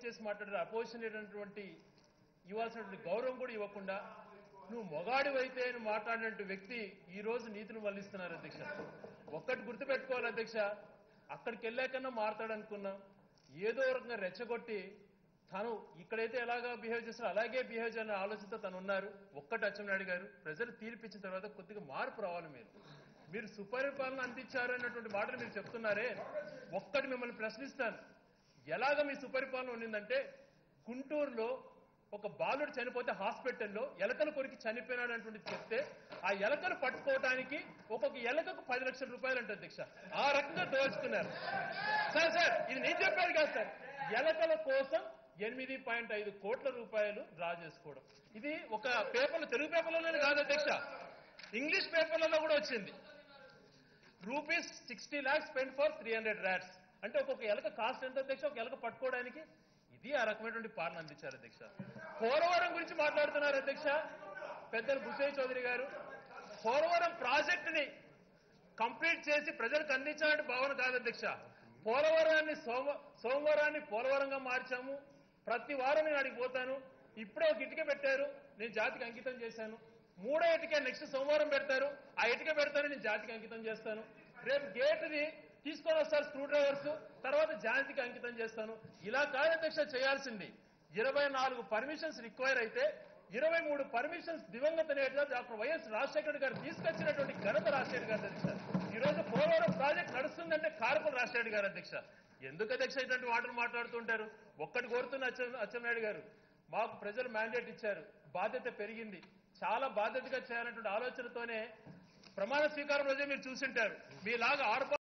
చేసి మాట్లాడారు అపోజిషన్ అయినటువంటి ఇవ్వాల్సినటువంటి గౌరవం కూడా ఇవ్వకుండా నువ్వు మొగాడివైతే అని మాట్లాడినట్టు వ్యక్తి ఈ రోజు నీతిని వల్లిస్తున్నారు అధ్యక్ష ఒక్కటి గుర్తుపెట్టుకోవాలి అధ్యక్ష అక్కడికి వెళ్ళాకన్నా మారతాడనుకున్నాం ఏదో రకంగా రెచ్చగొట్టి తను ఇక్కడైతే ఎలాగా బిహేవ్ చేస్తారో అలాగే బిహేవ్ చేయాలనే ఆలోచనతో తను ఉన్నారు ఒక్కటి అచ్చెన్నాయుడు గారు ప్రజలు తీర్పిచ్చిన తర్వాత కొద్దిగా మార్పు రావాలి మీరు మీరు సుపరిపాలన అందించారు అన్నటువంటి మాటలు మీరు చెప్తున్నారే ఒక్కటి మిమ్మల్ని ప్రశ్నిస్తాను ఎలాగ మీ సుపరిపాలన ఉండిందంటే గుంటూరులో ఒక బాలుడు చనిపోతే హాస్పిటల్లో ఎలకలు కొరికి చనిపోయినాడు అన్నటువంటి చెప్తే ఆ ఎలకలు పట్టుకోవడానికి ఒక్కొక్క ఎలకకు పది లక్షల రూపాయలు అంటే అధ్యక్ష ఆ రకంగా దోచుకున్నారు సార్ సార్ ఇది నేను చెప్పేది కాదు సార్ ఎలకల కోసం ఎనిమిది పాయింట్ ఐదు కోట్ల రూపాయలు డ్రా చేసుకోవడం ఇది ఒక పేపర్లో తెలుగు పేపర్లోనే కాదు అధ్యక్ష ఇంగ్లీష్ పేపర్లలో కూడా వచ్చింది rupees sixty lakhs spend for three hundred rats అంటే ఒక్కొక్క ఎలక కాస్ట్ ఎంత అధ్యక్ష ఒక ఎలక పట్టుకోవడానికి ఇది ఆ రకమైనటువంటి పాలన అందించారు అధ్యక్ష పోలవరం గురించి మాట్లాడుతున్నారు అధ్యక్ష పెద్దలు భుషయ్ చౌదరి గారు పోలవరం ప్రాజెక్టుని కంప్లీట్ చేసి ప్రజలకు అందించాలంటే భావన కాదు అధ్యక్ష పోలవరాన్ని సోమ సోమవారాన్ని పోలవరంగా మార్చాము ప్రతి వారం నేను అడిగి పోతాను ఇప్పుడే ఒక ఇటుక పెట్టారు నేను జాతికి అంకితం చేశాను మూడో ఇటుక నెక్స్ట్ సోమవారం పెడతారు ఆ ఇటుక పెడతాను నేను జాతికి అంకితం చేస్తాను రేపు గేటుది తీసుకొని వస్తారు స్క్రూ డ్రైవర్స్ తర్వాత జాతికి అంకితం చేస్తాను ఇలా కాదు అధ్యక్ష చేయాల్సింది ఇరవై నాలుగు పర్మిషన్స్ రిక్వైర్ అయితే ఇరవై మూడు పర్మిషన్స్ దివంగత నేత డాక్టర్ వైఎస్ రాజశేఖర్ గారు తీసుకొచ్చినటువంటి ఘనత రాజశేఖర్ గారు అధ్యక్ష ఈ రోజు పోలవరం ప్రాజెక్ట్ నడుస్తుందంటే కారకులు రాజశేఖర్ గారు అధ్యక్ష ఎందుకు అధ్యక్ష ఇటువంటి మాటలు మాట్లాడుతుంటారు ఒక్కటి కోరుతున్న అచ్చె అచ్చెన్నాయుడు గారు మాకు ప్రజలు మ్యాండేట్ ఇచ్చారు బాధ్యత పెరిగింది చాలా బాధ్యతగా చేయాలన్నటువంటి ఆలోచనతోనే ప్రమాణ స్వీకారం రోజే మీరు చూసింటారు మీలాగా ఆర్పా